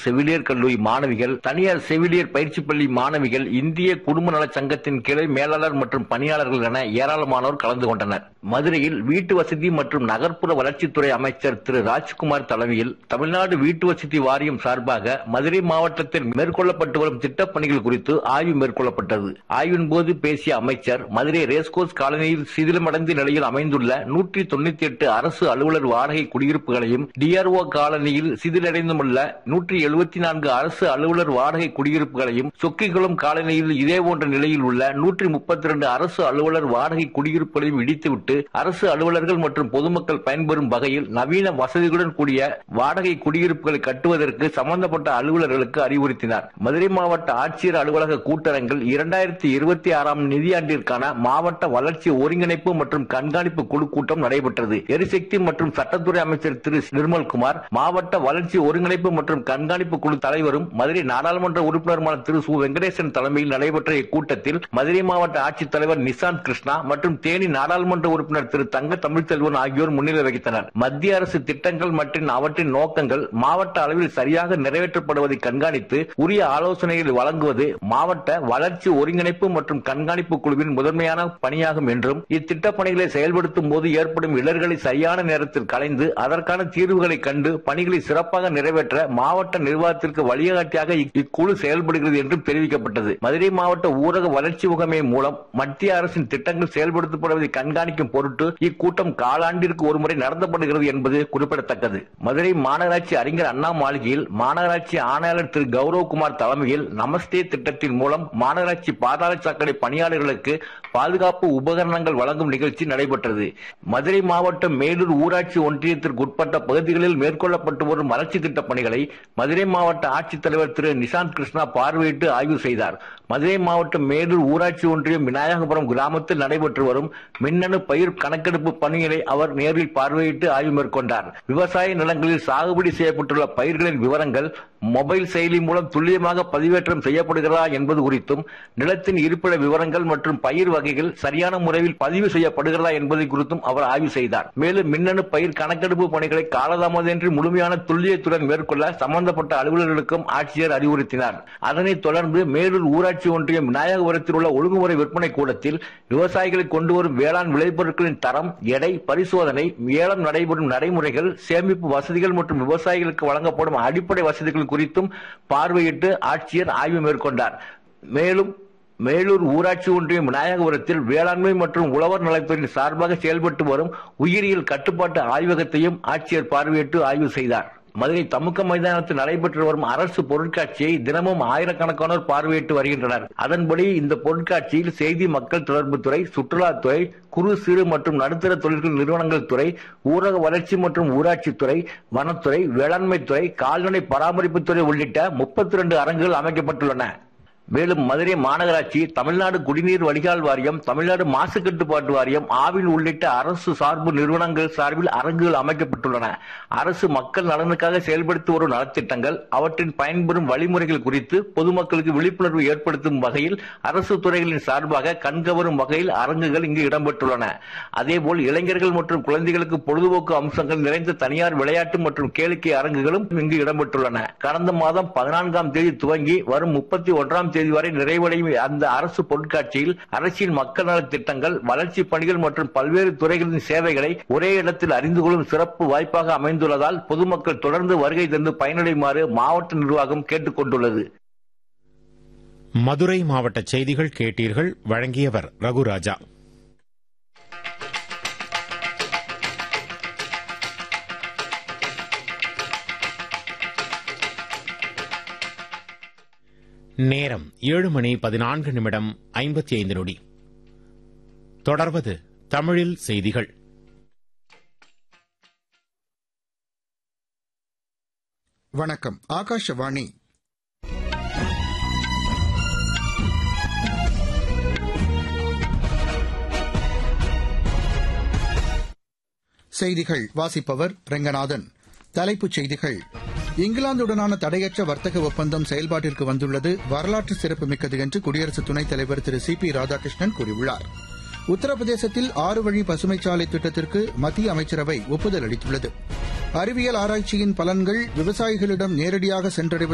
செவிலியர் கல்லூரி மாணவிகள் தனியார் செவிலியர் பயிற்சி பள்ளி மாணவிகள் இந்திய குடும்ப நலச் சங்கத்தின் கிளை மேலாளர் மற்றும் பணியாளர்கள் என ஏராளமானோர் கலந்து கொண்டனர் மதுரையில் வீட்டு வசதி மற்றும் நகர்ப்புற வளர்ச்சித்துறை அமைச்சர் திரு ராஜ்குமார் தலைமையில் தமிழ்நாடு வீட்டு வசதி வாரியம் சார்பாக மதுரை மாவட்டத்தில் மேற்கொள்ளப்பட்டு வரும் திட்டப் பணிகள் குறித்து ஆய்வு மேற்கொள்ளப்பட்டது ஆய்வின் போது பேசிய அமைச்சர் மதுரை ரேஸ்கோர்ஸ் காலனியில் சிதிலமடைந்த நிலையில் அமைந்துள்ள நூற்றி தொண்ணூத்தி எட்டு அரசு அலுவலர் வாடகை குடியிருப்புகளையும் டிஆர்ஓ காலனியில் சிதிலடைந்துள்ள நூற்றி எழுபத்தி நான்கு அரசு அலுவலர் வாடகை குடியிருப்புகளையும் சொக்கிகுளம் காலனியில் இதே போன்ற நிலையில் உள்ள நூற்றி முப்பத்தி இரண்டு அரசு அலுவலர் வாடகை குடியிருப்புகளையும் இடித்துவிட்டு அரசு அலுவலர்கள் மற்றும் பொதுமக்கள் பயன்பெறும் வகையில் நவீன வசதிகளுடன் கூடிய வாடகை குடியிருப்புகளை கட்டுவதற்கு சம்பந்தப்பட்ட அலுவலர்களுக்கு அறிவுறுத்தினார் மதுரை மாவட்ட ஆட்சியர் அலுவலக கூட்டரங்கில் இரண்டாயிரத்தி இருபத்தி ஆறாம் நிதியாண்டிற்கான மாவட்ட வளர்ச்சி ஒருங்கிணைப்பு மற்றும் கண்காணிப்பு குழு கூட்டம் நடைபெற்றது எரிசக்தி மற்றும் சட்டத்துறை அமைச்சர் திரு நிர்மல்குமார் மாவட்ட வளர்ச்சி ஒருங்கிணைப்பு மற்றும் கண்காணிப்பு குழு தலைவரும் மதுரை நாடாளுமன்ற உறுப்பினருமான திரு சு வெங்கடேசன் தலைமையில் நடைபெற்ற இக்கூட்டத்தில் மதுரை மாவட்ட ஆட்சித்தலைவர் நிசாந்த் கிருஷ்ணா மற்றும் தேனி நாடாளுமன்ற உறுப்பினர் திரு தங்க தமிழ்ச்செல்வன் ஆகியோர் முன்னிலை வகித்தனர் மத்திய அரசு திட்டங்கள் மற்றும் அவற்றின் நோக்கங்கள் மாவட்ட அளவில் சரியாக நிறைவேற்றப்படுவதை கண்காணித்து உரிய ஆலோசனைகளை வழங்குவது மாவட்ட வளர்ச்சி ஒருங்கிணைப்பு மற்றும் கண்காணிப்பு குழுவின் முதன்மையான பணியாகும் என்றும் இத்திட்ட பணிகளை செயல்படுத்தும் போது ஏற்படும் இடர்களை சரியான நேரத்தில் களைந்து அதற்கான தீர்வுகளை கண்டு பணிகளை சிறப்பாக நிறைவேற்ற மாவட்ட நிர்வாகத்திற்கு வழிகாட்டியாக இக்குழு செயல்படுகிறது என்றும் தெரிவிக்கப்பட்டது மதுரை மாவட்ட ஊரக வளர்ச்சி முகமை மூலம் மத்திய அரசின் திட்டங்கள் செயல்படுத்தப்படுவதை கண்காணிக்கும் பொருட்டு இக்கூட்டம் காலாண்டிற்கு ஒருமுறை நடத்தப்படுகிறது என்பது குறிப்பிடத்தக்கது மதுரை மாநகராட்சி அறிஞர் அண்ணா மாளிகையில் மாநகராட்சி ஆணையாளர் திரு கௌரவகுமார் தலைமையில் நமஸ்தே திட்டத்தின் மூலம் மாநகராட்சி பாதாள சாக்கடை பணியாளர்களுக்கு பாதுகாப்பு உபகரணங்கள் வழங்கும் நிகழ்ச்சி நடைபெற்றது மதுரை மாவட்டம் மேலூர் ஊராட்சி ஒன்றியத்திற்கு உட்பட்ட பகுதிகளில் மேற்கொள்ளப்பட்டு வரும் வளர்ச்சி திட்ட பணிகளை மதுரை மாவட்ட ஆட்சித்தலைவர் திரு நிசாந்த் கிருஷ்ணா பார்வையிட்டு ஆய்வு செய்தார் மதுரை மாவட்டம் மேலூர் ஊராட்சி ஒன்றியம் விநாயகபுரம் கிராமத்தில் நடைபெற்று வரும் மின்னணு பயிர் கணக்கெடுப்பு பணிகளை அவர் நேரில் பார்வையிட்டு ஆய்வு மேற்கொண்டார் விவசாய நிலங்களில் சாகுபடி செய்யப்பட்டுள்ள பயிர்களின் விவரங்கள் மொபைல் செயலி மூலம் துல்லியமாக பதிவேற்றம் செய்யப்படுகிறதா என்பது குறித்தும் நிலத்தின் இருப்பிட விவரங்கள் மற்றும் பயிர் வகைகள் சரியான முறையில் பதிவு செய்யப்படுகிறதா என்பதை குறித்தும் அவர் ஆய்வு செய்தார் மேலும் மின்னணு பயிர் கணக்கெடுப்பு பணிகளை காலதாமதமின்றி முழுமையான துல்லியத்துடன் மேற்கொள்ள சம்பந்தப்பட்ட அலுவலர்களுக்கும் ஆட்சியர் அறிவுறுத்தினார் அதனைத் தொடர்ந்து மேலூர் ஊராட்சி ஒன்றியம் விநாயகபுரத்தில் உள்ள ஒழுங்குமுறை விற்பனை கூடத்தில் விவசாயிகளை கொண்டு வரும் வேளாண் விளைபொருட்களின் தரம் எடை பரிசோதனை ஏலம் நடைபெறும் நடைமுறைகள் சேமிப்பு வசதிகள் மற்றும் விவசாயிகளுக்கு வழங்கப்படும் அடிப்படை வசதிகள் குறித்தும் பார்வையிட்டு ஆட்சியர் ஆய்வு மேற்கொண்டார் மேலும் மேலூர் ஊராட்சி ஒன்றியம் விநாயகபுரத்தில் வேளாண்மை மற்றும் உழவர் நலத்துறையின் சார்பாக செயல்பட்டு வரும் உயிரியல் கட்டுப்பாட்டு ஆய்வகத்தையும் ஆட்சியர் பார்வையிட்டு ஆய்வு செய்தார் மதுரை தமுக்க மைதானத்தில் நடைபெற்று வரும் அரசு பொருட்காட்சியை தினமும் ஆயிரக்கணக்கானோர் பார்வையிட்டு வருகின்றனர் அதன்படி இந்த பொருட்காட்சியில் செய்தி மக்கள் தொடர்புத்துறை சுற்றுலாத்துறை குறு சிறு மற்றும் நடுத்தர தொழில்கள் நிறுவனங்கள் துறை ஊரக வளர்ச்சி மற்றும் ஊராட்சித்துறை வனத்துறை வேளாண்மைத்துறை கால்நடை பராமரிப்புத்துறை உள்ளிட்ட முப்பத்தி இரண்டு அரங்குகள் அமைக்கப்பட்டுள்ளன மேலும் மதுரை மாநகராட்சி தமிழ்நாடு குடிநீர் வடிகால் வாரியம் தமிழ்நாடு மாசு கட்டுப்பாட்டு வாரியம் ஆவின் உள்ளிட்ட அரசு சார்பு நிறுவனங்கள் சார்பில் அரங்குகள் அமைக்கப்பட்டுள்ளன அரசு மக்கள் நலனுக்காக செயல்படுத்தி வரும் நலத்திட்டங்கள் அவற்றின் பயன்பெறும் வழிமுறைகள் குறித்து பொதுமக்களுக்கு விழிப்புணர்வு ஏற்படுத்தும் வகையில் அரசு துறைகளின் சார்பாக கண்கவரும் வகையில் அரங்குகள் இங்கு இடம்பெற்றுள்ளன அதேபோல் இளைஞர்கள் மற்றும் குழந்தைகளுக்கு பொழுதுபோக்கு அம்சங்கள் நிறைந்த தனியார் விளையாட்டு மற்றும் கேளிக்கை அரங்குகளும் இங்கு இடம்பெற்றுள்ளன கடந்த மாதம் பதினான்காம் தேதி துவங்கி வரும் முப்பத்தி ஒன்றாம் தேதி வரை நிறைவடையும் அந்த அரசு பொருட்காட்சியில் அரசின் மக்கள் நலத் திட்டங்கள் வளர்ச்சி பணிகள் மற்றும் பல்வேறு துறைகளின் சேவைகளை ஒரே இடத்தில் அறிந்து கொள்ளும் சிறப்பு வாய்ப்பாக அமைந்துள்ளதால் பொதுமக்கள் தொடர்ந்து வருகை தந்து பயனடையுமாறு மாவட்ட நிர்வாகம் கேட்டுக் கொண்டுள்ளது மதுரை மாவட்ட செய்திகள் கேட்டீர்கள் வழங்கியவர் ரகுராஜா நேரம் ஏழு மணி பதினான்கு நிமிடம் ஐம்பத்தி ஐந்து நொடி தொடர்வது தமிழில் செய்திகள் வணக்கம் ஆகாஷவாணி செய்திகள் வாசிப்பவர் ரெங்கநாதன் தலைப்புச் செய்திகள் இங்கிலாந்துடனான தடையற்ற வர்த்தக ஒப்பந்தம் செயல்பாட்டிற்கு வந்துள்ளது வரலாற்று சிறப்புமிக்கது என்று குடியரசு துணைத் தலைவர் திரு சி பி ராதாகிருஷ்ணன் கூறியுள்ளார் உத்தரப்பிரதேசத்தில் ஆறு வழி பசுமைச்சாலை திட்டத்திற்கு மத்திய அமைச்சரவை ஒப்புதல் அளித்துள்ளது அறிவியல் ஆராய்ச்சியின் பலன்கள் விவசாயிகளிடம் நேரடியாக சென்றடைவது